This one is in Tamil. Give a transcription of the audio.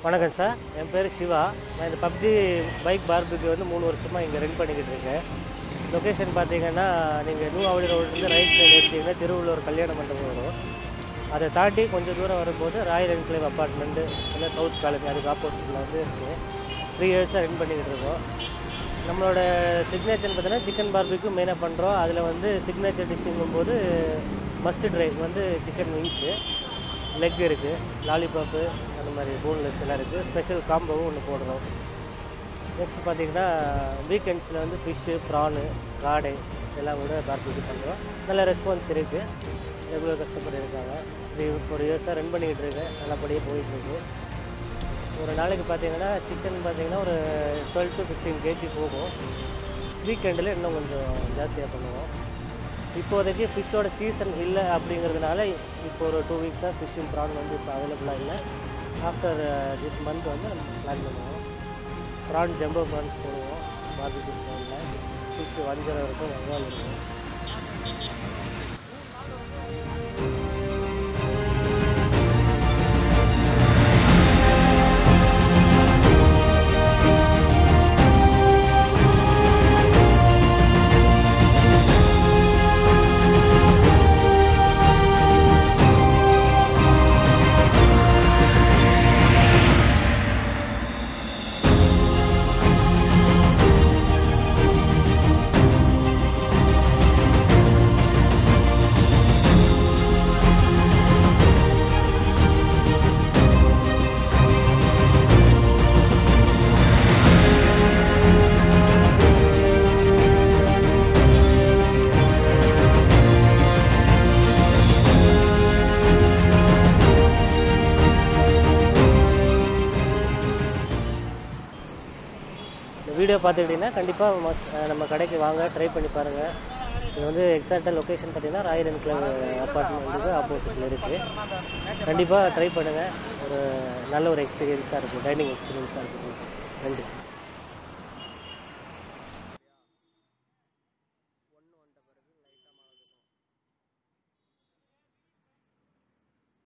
வணக்கம் சார் என் பேர் சிவா நான் இந்த பப்ஜி பைக் பார்பிக்கு வந்து மூணு வருஷமாக இங்கே ரன் பண்ணிக்கிட்டு இருக்கேன் லொக்கேஷன் பார்த்தீங்கன்னா நீங்கள் நியூ அவடி ரோட்லேருந்து ரைட் சைடு எடுத்தீங்கன்னா திருவள்ளூர் கல்யாண மண்டபம் வரும் அதை தாண்டி கொஞ்சம் தூரம் வரும்போது ராயல் என்க்ளேவ் அப்பார்ட்மெண்ட்டு இல்லை சவுத் காலேஜ் அதுக்கு ஆப்போசிட்டில் வந்து இருக்குது த்ரீ இயர்ஸாக ரன் பண்ணிக்கிட்டு இருக்கோம் நம்மளோட சிக்னேச்சர்னு பார்த்தீங்கன்னா சிக்கன் பார்பிக்கு மெயினாக பண்ணுறோம் அதில் வந்து சிக்னேச்சர் டிஷ்ஷுங்கும் போது மஸ்ட் ட்ரைவ் வந்து சிக்கன் விங்ஸு லெக் இருக்குது லாலிபாப்பு அந்த மாதிரி போன்லெஸ் எல்லாம் இருக்குது ஸ்பெஷல் காம்போவும் ஒன்று போடுறோம் நெக்ஸ்ட் பார்த்தீங்கன்னா வீக்கெண்ட்ஸில் வந்து ஃபிஷ்ஷு ப்ரானு காடை எல்லாம் கூட பார்பிக்கு பண்ணுறோம் நல்ல ரெஸ்பான்ஸ் இருக்குது ரெகுலர் கஸ்டமர் இருக்காங்க த்ரீ ஃபோர் இயர்ஸாக ரன் பண்ணிக்கிட்டு இருக்கேன் நல்லபடியாக போயிட்டுருக்கு ஒரு நாளைக்கு பார்த்தீங்கன்னா சிக்கன் பார்த்தீங்கன்னா ஒரு டுவெல் டு ஃபிஃப்டீன் கேஜி போகும் வீக்கெண்டில் இன்னும் கொஞ்சம் ஜாஸ்தியாக பண்ணுவோம் இப்போதைக்கு ஃபிஷ்ஷோட சீசன் இல்லை அப்படிங்கிறதுனால இப்போ ஒரு டூ வீக்ஸாக ஃபிஷ்ஷும் ப்ரான் வந்து இப்போ அவைலபிளாக இல்லை ஆஃப்டர் திஸ் மந்த் வந்து நம்ம பிளான் பண்ணுவோம் ப்ரான் ஜம்போ ப்ரான்ஸ் போடுவோம் பார்பிக்யூ ஸ்டைலில் ஃபிஷ் வஞ்சரம் இருக்கும் வங்காள் இருக்கும் இந்த வீடியோ பார்த்துக்கிட்டிங்கன்னா கண்டிப்பாக மஸ்ட் நம்ம கடைக்கு வாங்க ட்ரை பண்ணி பாருங்கள் இது வந்து எக்ஸாக்டாக லொக்கேஷன் பார்த்தீங்கன்னா ராயல் என்க்ளேவ் அப்பார்ட்மெண்ட்டுக்கு ஆப்போசிட்டில் இருக்குது கண்டிப்பாக ட்ரை பண்ணுங்கள் ஒரு நல்ல ஒரு எக்ஸ்பீரியன்ஸாக இருக்கும் டைனிங் எக்ஸ்பீரியன்ஸாக இருக்கும் நன்றி